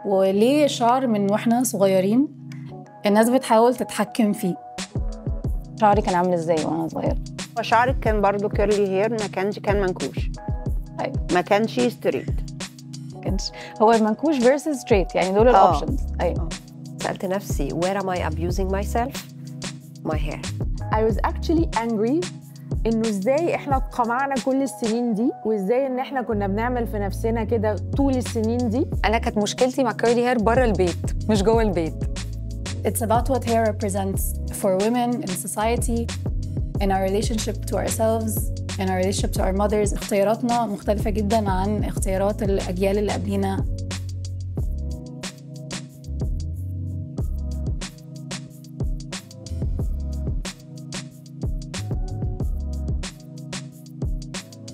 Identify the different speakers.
Speaker 1: وليه الشعر من واحنا صغيرين الناس بتحاول تتحكم فيه شعري كان عامل ازاي وانا صغير
Speaker 2: وشعرك كان برضو كيرلي هير ما كانش كان منكوش
Speaker 1: أيوة.
Speaker 2: ما كانش ستريت
Speaker 1: كانش هو المنكوش فيرسز ستريت يعني دول
Speaker 2: آه.
Speaker 1: الاوبشنز ايوه
Speaker 3: سألت نفسي where am I abusing myself my hair
Speaker 4: I was actually angry انه ازاي احنا اتقمعنا كل السنين دي وازاي ان احنا كنا بنعمل في نفسنا كده طول السنين دي
Speaker 5: انا كانت مشكلتي مع كيرلي هير بره البيت مش جوه البيت
Speaker 1: It's about what hair represents for women in society, in our relationship to ourselves, in our relationship to our mothers. اختياراتنا مختلفة جدا عن اختيارات الأجيال اللي قبلينا